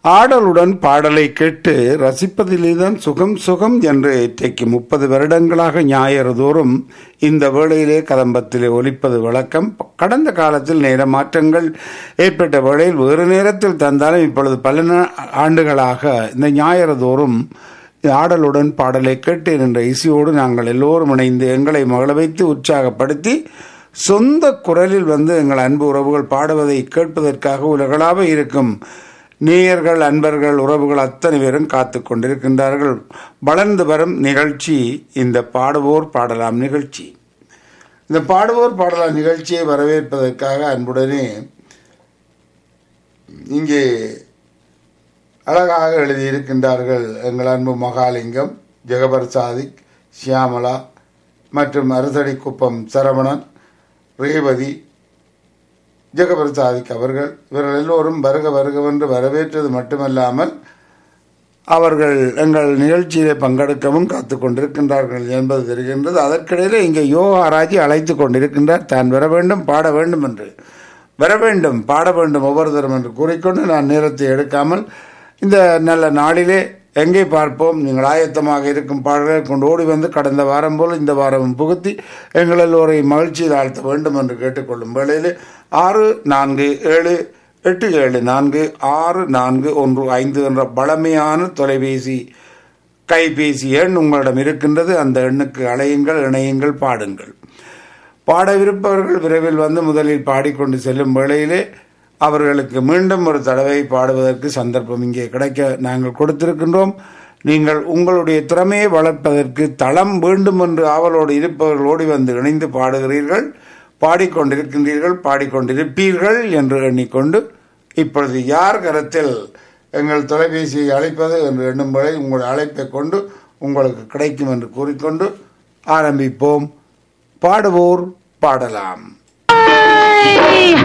ஆடலுடன் பாடலை கேட்டு ரசிப்பதிலேதான் சுகம் சுகம் என்று இன்றைக்கு முப்பது வருடங்களாக ஞாயிறு தோறும் இந்த வேளையிலே கதம்பத்திலே ஒலிப்பது வழக்கம் கடந்த காலத்தில் நேர மாற்றங்கள் ஏற்பட்ட வேளையில் வேறு நேரத்தில் தந்தாலும் இப்பொழுது பல நா- ஆண்டுகளாக இந்த ஞாயிறு தோறும் ஆடலுடன் பாடலை கேட்டு என்ற இசையோடு நாங்கள் எல்லோரும் இணைந்து எங்களை மகள வைத்து உற்சாகப்படுத்தி சொந்த குரலில் வந்து எங்கள் அன்பு உறவுகள் பாடுவதை கேட்பதற்காக உலகளாவ இருக்கும் நேயர்கள் அன்பர்கள் உறவுகள் அத்தனை பேரும் காத்து கொண்டிருக்கின்றார்கள் வளர்ந்து வரும் நிகழ்ச்சி இந்த பாடுவோர் பாடலாம் நிகழ்ச்சி இந்த பாடுவோர் பாடலாம் நிகழ்ச்சியை வரவேற்பதற்காக அன்புடனே இங்கே அழகாக எழுதியிருக்கின்றார்கள் எங்கள் அன்பு மகாலிங்கம் ஜெகபர் சாதிக் சியாமலா மற்றும் அறுதடி குப்பம் சரவணன் ரேவதி ஜெகபர் சாதிக் அவர்கள் இவர்கள் எல்லோரும் வருக வருகவென்று வரவேற்றது மட்டுமல்லாமல் அவர்கள் எங்கள் நிகழ்ச்சியிலே பங்கெடுக்கவும் காத்து கொண்டிருக்கின்றார்கள் என்பது தெரிகின்றது அதற்கிடையிலே இங்கே யோகாராஜி அழைத்து கொண்டிருக்கின்றார் தான் வர வேண்டும் பாட வேண்டும் என்று வர வேண்டும் பாட வேண்டும் ஒவ்வொருத்தரும் என்று கூறிக்கொண்டு நான் நேரத்தை எடுக்காமல் இந்த நல்ல நாளிலே எங்கே பார்ப்போம் நீங்கள் ஆயத்தமாக இருக்கும் பாடல்களை கொண்டு ஓடி வந்து கடந்த வாரம் போல் இந்த வாரமும் புகுத்தி எங்கள் எல்லோரையும் மகிழ்ச்சியில் ஆழ்த்த வேண்டும் என்று கேட்டுக்கொள்ளும் வேளையிலே ஆறு நான்கு ஏழு எட்டு ஏழு நான்கு ஆறு நான்கு ஒன்று ஐந்து என்ற பழமையான தொலைபேசி கைபேசி எண் உங்களிடம் இருக்கின்றது அந்த எண்ணுக்கு அழையுங்கள் இணையுங்கள் பாடுங்கள் பாடவிருப்பவர்கள் விரைவில் வந்து முதலில் பாடிக்கொண்டு செல்லும் வேளையிலே அவர்களுக்கு மீண்டும் ஒரு தடவை பாடுவதற்கு சந்தர்ப்பம் இங்கே கிடைக்க நாங்கள் கொடுத்திருக்கின்றோம் நீங்கள் உங்களுடைய திறமையை வளர்ப்பதற்கு தளம் வேண்டும் என்று ஆவலோடு இருப்பவர்கள் ஓடி வந்து இணைந்து பாடுகிறீர்கள் பாடிக்கொண்டிருக்கின்றீர்கள் பாடிக்கொண்டிருப்பீர்கள் என்று எண்ணிக்கொண்டு இப்பொழுது யார் கரத்தில் எங்கள் தொலைபேசியை அழைப்பது என்று எண்ணும் வரை உங்கள் அழைப்பை கொண்டு உங்களுக்கு கிடைக்கும் என்று கூறிக்கொண்டு ஆரம்பிப்போம் பாடுவோர் பாடலாம்